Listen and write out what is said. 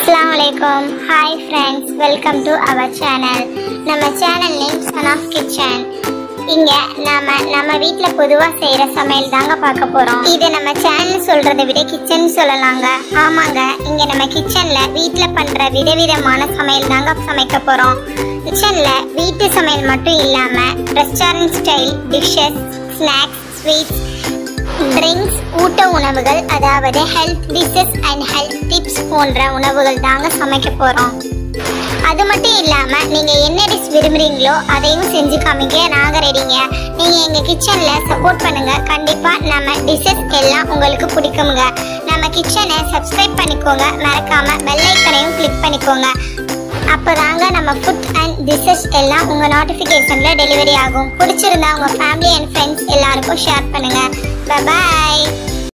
அஸ்ஸலாமு அலைக்கும் hi friends welcome to our channel நம்ம channel name son of kitchen இங்க நாம நம்ம வீட்ல பொதுவா செய்யற சமையல் தாங்க பார்க்க போறோம் இது நம்ம சேனல் சொல்றதை விட கிச்சன் சொல்லலாங்க ஆமாங்க இங்க நம்ம கிச்சன்ல வீட்ல பண்ற விதவிதமான சமையல் தாங்க சமைக்க போறோம் கிச்சன்ல வீட்டு சமையல் மட்டும் இல்லாம restaurant style dishes snacks sweets drinks ஊட்ட உணவுகள் அதாவது health dishes and health tips போன்ற உணவுகள் தாங்க சமைக்க போகிறோம் அது மட்டும் இல்லாமல் நீங்கள் என்ன டிஷ் விரும்புகிறீங்களோ அதையும் செஞ்சு காமிக்க நாங்கள் ரெடிங்க நீங்கள் எங்கள் கிச்சனில் சப்போர்ட் பண்ணுங்கள் கண்டிப்பாக நம்ம டிஷ்ஷஸ் எல்லாம் உங்களுக்கு பிடிக்குங்க நம்ம கிச்சனை சப்ஸ்கிரைப் பண்ணிக்கோங்க மறக்காமல் பெல் ஐக்கனையும் கிளிக் பண்ணிக்கோங்க அப்போதாங்க நம்ம ஃபுட் அண்ட் டிஷஸ் எல்லாம் உங்கள் நோட்டிஃபிகேஷனில் டெலிவரி ஆகும் பிடிச்சிருந்தா உங்கள் ஃபேமிலி அண்ட் ஃப்ரெண்ட்ஸ் எல்லாருக்கும் ஷேர் பண்ணுங்கள் பாய்